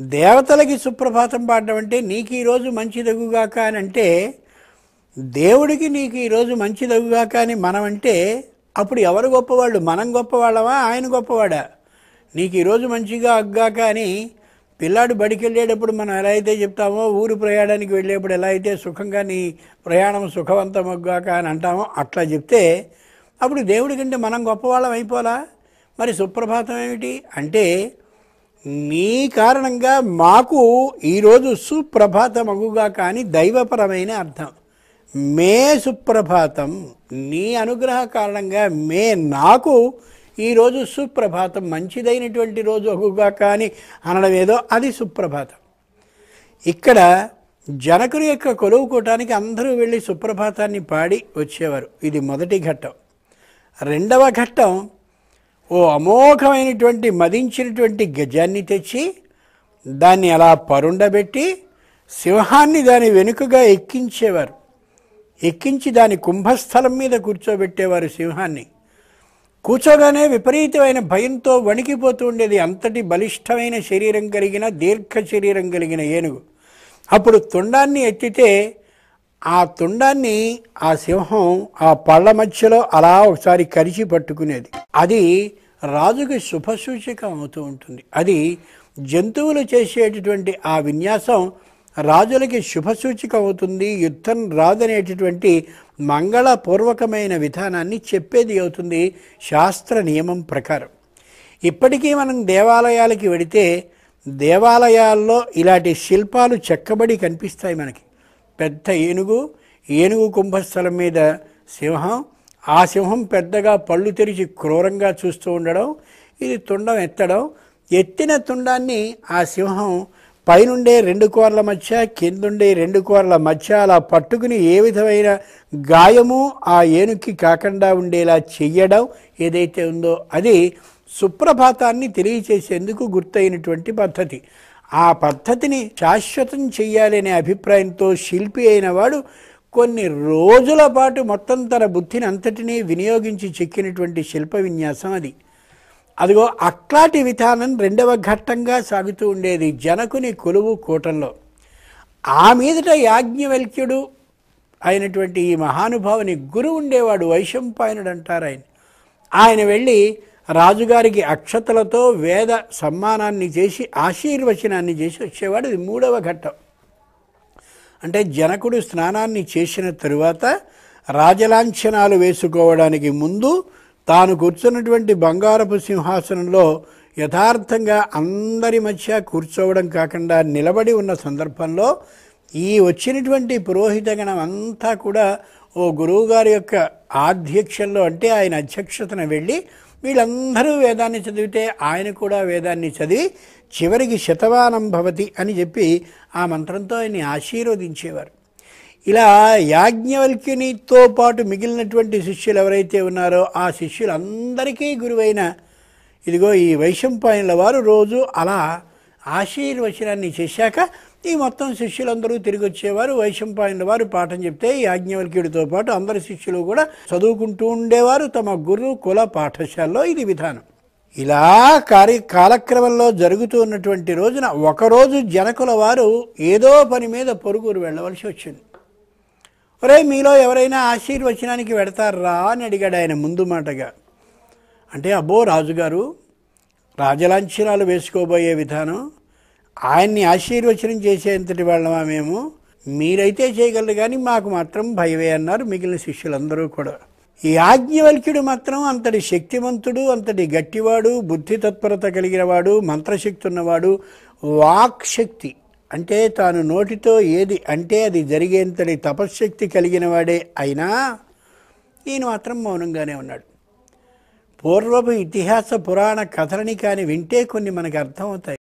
దేవతలకి సుప్రభాతం పాడడం అంటే నీకు ఈరోజు మంచి దగుగాక అని అంటే దేవుడికి నీకు ఈరోజు మంచి దగుగాక అని మనం అంటే అప్పుడు ఎవరు గొప్పవాళ్ళు మనం గొప్పవాళ్ళమా ఆయన గొప్పవాడా నీకు ఈరోజు మంచిగా అగ్గాక అని పిల్లాడు బడికి వెళ్ళేటప్పుడు మనం ఎలా అయితే చెప్తామో ఊరు ప్రయాణానికి వెళ్ళేప్పుడు ఎలా అయితే సుఖంగా నీ ప్రయాణం సుఖవంతం అగ్గాక అని అంటామో అట్లా చెప్తే అప్పుడు దేవుడి కంటే మనం గొప్పవాళ్ళం అయిపోలా మరి సుప్రభాతం ఏమిటి అంటే నీ కారణంగా మాకు ఈరోజు సుప్రభాతం అగుగా కానీ దైవపరమైన అర్థం మే సుప్రభాతం నీ అనుగ్రహ కారణంగా మే నాకు ఈరోజు సుప్రభాతం మంచిదైనటువంటి రోజు అగుగా కానీ అనడం ఏదో అది సుప్రభాతం ఇక్కడ జనకుని యొక్క కొలువు కూటానికి అందరూ వెళ్ళి సుప్రభాతాన్ని పాడి వచ్చేవారు ఇది మొదటి ఘట్టం రెండవ ఘట్టం ఓ అమోఘమైనటువంటి మదించినటువంటి గజాన్ని తెచ్చి దాన్ని అలా పరుండబెట్టి సింహాన్ని దాని వెనుకగా ఎక్కించేవారు ఎక్కించి దాని కుంభస్థలం మీద కూర్చోబెట్టేవారు సింహాన్ని కూర్చోగానే విపరీతమైన భయంతో వణికిపోతూ ఉండేది అంతటి బలిష్టమైన శరీరం కలిగిన దీర్ఘ శరీరం కలిగిన ఏనుగు అప్పుడు తుండాన్ని ఎత్తితే ఆ తుండాన్ని ఆ సింహం ఆ పళ్ళ మధ్యలో అలా ఒకసారి కరిచి పట్టుకునేది అది రాజుకి శుభసూచకం అవుతూ ఉంటుంది అది జంతువులు చేసేటటువంటి ఆ విన్యాసం రాజులకి శుభసూచిక అవుతుంది యుద్ధం రాదనేటటువంటి మంగళపూర్వకమైన విధానాన్ని చెప్పేది అవుతుంది శాస్త్ర నియమం ప్రకారం ఇప్పటికీ మనం దేవాలయాలకి వెడితే దేవాలయాల్లో ఇలాంటి శిల్పాలు చెక్కబడి కనిపిస్తాయి మనకి పెద్ద ఏనుగు ఏనుగు కుంభస్థలం మీద సింహం ఆ సింహం పెద్దగా పళ్ళు తెరిచి క్రూరంగా చూస్తూ ఉండడం ఇది తుండం ఎత్తడం ఎత్తిన తుండాన్ని ఆ సింహం పైనుండే రెండు కోర్ల మధ్య కిందుండే రెండు కోర్ల మధ్య అలా పట్టుకుని ఏ విధమైన గాయము ఆ ఏనుక్కి కాకుండా ఉండేలా చెయ్యడం ఏదైతే ఉందో అది సుప్రభాతాన్ని తెలియచేసేందుకు గుర్తయినటువంటి పద్ధతి ఆ పద్ధతిని శాశ్వతం చెయ్యాలనే అభిప్రాయంతో శిల్పి అయిన వాడు కొన్ని రోజుల పాటు మొత్తం తన బుద్ధిని అంతటినీ వినియోగించి చెక్కినటువంటి శిల్ప విన్యాసం అది అదిగో అట్లాంటి విధానం రెండవ ఘట్టంగా సాగుతూ ఉండేది జనకుని కొలువు కూటంలో ఆ మీదట యాజ్ఞవల్క్యుడు అయినటువంటి ఈ మహానుభావుని గురువు ఉండేవాడు వైశంపాయనుడు అంటారు ఆయన ఆయన వెళ్ళి రాజుగారికి అక్షతలతో వేద సమ్మానాన్ని చేసి ఆశీర్వచనాన్ని చేసి వచ్చేవాడు ఇది మూడవ ఘట్టం అంటే జనకుడు స్నానాన్ని చేసిన తరువాత రాజలాంఛనాలు వేసుకోవడానికి ముందు తాను కూర్చున్నటువంటి బంగారపు సింహాసనంలో యథార్థంగా అందరి మధ్య కూర్చోవడం కాకుండా నిలబడి ఉన్న సందర్భంలో ఈ వచ్చినటువంటి పురోహితగణం అంతా కూడా ఓ గురువుగారి యొక్క ఆధ్యక్షంలో అంటే ఆయన అధ్యక్షతన వెళ్ళి వీళ్ళందరూ వేదాన్ని చదివితే ఆయన కూడా వేదాన్ని చదివి చివరికి శతవానం భవతి అని చెప్పి ఆ మంత్రంతో ఆయన్ని ఆశీర్వదించేవారు ఇలా యాజ్ఞవల్క్యునితో పాటు మిగిలినటువంటి శిష్యులు ఎవరైతే ఉన్నారో ఆ శిష్యులందరికీ గురువైన ఇదిగో ఈ వైశంపాయనుల వారు రోజు అలా ఆశీర్వచనాన్ని చేశాక ఈ మొత్తం శిష్యులందరూ తిరిగి వచ్చేవారు వైశంపాయనుల వారు పాఠం చెప్తే ఈ యాజ్ఞవల్క్యుడితో పాటు అందరి శిష్యులు కూడా చదువుకుంటూ ఉండేవారు తమ గురు కుల పాఠశాలలో ఇది విధానం ఇలా కార్య కాలక్రమంలో జరుగుతూ ఉన్నటువంటి రోజున ఒకరోజు జనకుల వారు ఏదో పని మీద పొరుగురు వెళ్ళవలసి వచ్చింది ఒరే మీలో ఎవరైనా ఆశీర్వచనానికి వెడతారా అని అడిగాడు ఆయన ముందు మాటగా అంటే అబ్బో రాజుగారు రాజలాంఛనాలు వేసుకోబోయే విధానం ఆయన్ని ఆశీర్వచనం చేసేంతటి వాళ్ళమా మేము మీరైతే చేయగలరు కానీ మాకు మాత్రం భయమే అన్నారు మిగిలిన శిష్యులందరూ కూడా ఈ యాజ్ఞవల్క్యుడు మాత్రం అంతటి శక్తివంతుడు అంతటి గట్టివాడు బుద్ధి తత్పరత కలిగినవాడు మంత్రశక్తి ఉన్నవాడు వాక్శక్తి అంటే తాను నోటితో ఏది అంటే అది జరిగేంతటి తపశ్శక్తి కలిగిన వాడే అయినా ఈయన మాత్రం మౌనంగానే ఉన్నాడు పూర్వపు ఇతిహాస పురాణ కథలని కానీ వింటే కొన్ని మనకు అర్థమవుతాయి